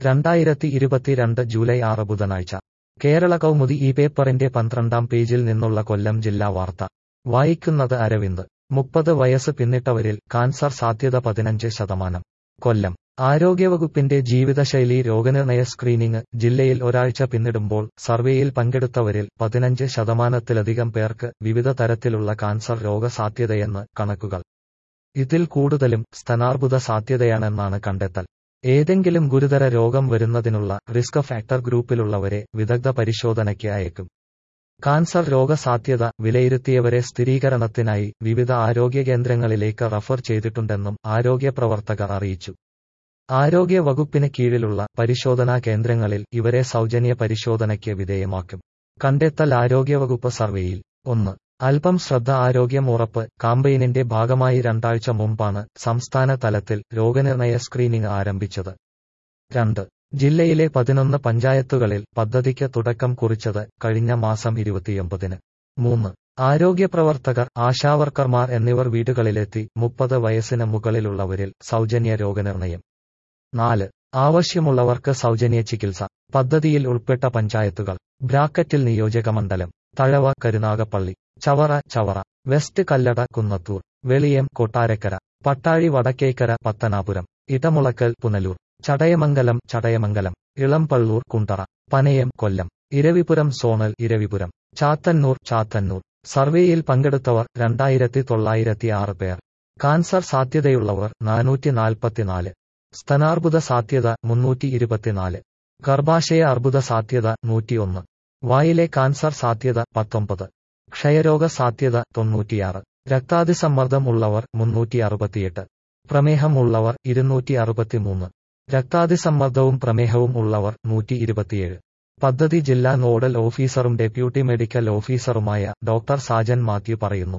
രണ്ടായിരത്തി ഇരുപത്തിരണ്ട് ജൂലൈ ആറ് ബുധനാഴ്ച കേരള കൗമുദി ഈ പേപ്പറിന്റെ പന്ത്രണ്ടാം പേജിൽ നിന്നുള്ള കൊല്ലം ജില്ലാ വാർത്ത വായിക്കുന്നത് അരവിന്ദ് മുപ്പത് വയസ്സ് പിന്നിട്ടവരിൽ കാൻസർ സാധ്യത പതിനഞ്ച് ശതമാനം കൊല്ലം ആരോഗ്യവകുപ്പിന്റെ ജീവിതശൈലി രോഗനിർണയ സ്ക്രീനിംഗ് ജില്ലയിൽ ഒരാഴ്ച പിന്നിടുമ്പോൾ സർവേയിൽ പങ്കെടുത്തവരിൽ പതിനഞ്ച് ശതമാനത്തിലധികം പേർക്ക് വിവിധ തരത്തിലുള്ള കാൻസർ രോഗസാധ്യതയെന്ന് കണക്കുകൾ ഇതിൽ കൂടുതലും സ്തനാർബുദ സാധ്യതയാണെന്നാണ് കണ്ടെത്തൽ ഏതെങ്കിലും ഗുരുതര രോഗം വരുന്നതിനുള്ള റിസ്ക് ഫാക്ടർ ഗ്രൂപ്പിലുള്ളവരെ വിദഗ്ധ പരിശോധനയ്ക്ക് അയക്കും കാൻസർ രോഗസാധ്യത വിലയിരുത്തിയവരെ സ്ഥിരീകരണത്തിനായി വിവിധ ആരോഗ്യ കേന്ദ്രങ്ങളിലേക്ക് റഫർ ചെയ്തിട്ടുണ്ടെന്നും ആരോഗ്യ പ്രവർത്തകർ അറിയിച്ചു ആരോഗ്യ വകുപ്പിന് കീഴിലുള്ള പരിശോധനാ കേന്ദ്രങ്ങളിൽ ഇവരെ സൗജന്യ പരിശോധനയ്ക്ക് വിധേയമാക്കും കണ്ടെത്തൽ ആരോഗ്യവകുപ്പ് സർവേയിൽ ഒന്ന് അല്പം ശ്രദ്ധ ആരോഗ്യം ഉറപ്പ് കാമ്പയിനിന്റെ ഭാഗമായി രണ്ടാഴ്ച മുമ്പാണ് സംസ്ഥാന തലത്തിൽ രോഗനിർണയ സ്ക്രീനിംഗ് ആരംഭിച്ചത് രണ്ട് ജില്ലയിലെ പതിനൊന്ന് പഞ്ചായത്തുകളിൽ പദ്ധതിക്ക് തുടക്കം കുറിച്ചത് കഴിഞ്ഞ മാസം ഇരുപത്തിയൊമ്പതിന് മൂന്ന് ആരോഗ്യ പ്രവർത്തകർ ആശാവർക്കർമാർ എന്നിവർ വീടുകളിലെത്തി മുപ്പത് വയസ്സിന് മുകളിലുള്ളവരിൽ സൗജന്യ രോഗനിർണയം നാല് ആവശ്യമുള്ളവർക്ക് സൗജന്യ ചികിത്സ പദ്ധതിയിൽ ഉൾപ്പെട്ട പഞ്ചായത്തുകൾ ബ്രാക്കറ്റിൽ നിയോജകമണ്ഡലം തഴവ കരുനാഗപ്പള്ളി ചവറ ചവറ വെസ്റ്റ് കല്ലട കുന്നത്തൂർ വെളിയം കൊട്ടാരക്കര പട്ടാഴി വടക്കേക്കര പത്തനാപുരം ഇടമുളക്കൽ പുനലൂർ ചടയമംഗലം ചടയമംഗലം ഇളംപള്ളൂർ കുണ്ടറ പനയം കൊല്ലം ഇരവിപുരം സോണൽ ഇരവിപുരം ചാത്തന്നൂർ ചാത്തന്നൂർ സർവേയിൽ പങ്കെടുത്തവർ രണ്ടായിരത്തി തൊള്ളായിരത്തി ആറ് പേർ കാൻസർ സാധ്യതയുള്ളവർ നാനൂറ്റി നാൽപ്പത്തിനാല് സ്തനാർബുദ സാധ്യത മുന്നൂറ്റി ഇരുപത്തിനാല് ഗർഭാശയ അർബുദ സാധ്യത നൂറ്റിയൊന്ന് വായിലെ കാൻസർ സാധ്യത പത്തൊമ്പത് ക്ഷയരോഗ സാധ്യത തൊണ്ണൂറ്റിയാറ് രക്താതിസമ്മർദ്ദം ഉള്ളവർ മുന്നൂറ്റി അറുപത്തിയെട്ട് പ്രമേഹം ഉള്ളവർ ഇരുന്നൂറ്റി അറുപത്തിമൂന്ന് രക്താതിസമ്മർദ്ദവും പ്രമേഹവും ഉള്ളവർ നൂറ്റി ഇരുപത്തിയേഴ് പദ്ധതി ജില്ലാ നോഡൽ ഓഫീസറും ഡെപ്യൂട്ടി മെഡിക്കൽ ഓഫീസറുമായ ഡോക്ടർ സാജൻ മാത്യു പറയുന്നു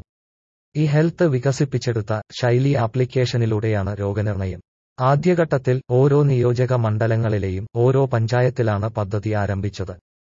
ഈ ഹെൽത്ത് വികസിപ്പിച്ചെടുത്ത ശൈലി ആപ്ലിക്കേഷനിലൂടെയാണ് രോഗനിർണയം ആദ്യഘട്ടത്തിൽ ഓരോ നിയോജക മണ്ഡലങ്ങളിലെയും ഓരോ പഞ്ചായത്തിലാണ് പദ്ധതി ആരംഭിച്ചത്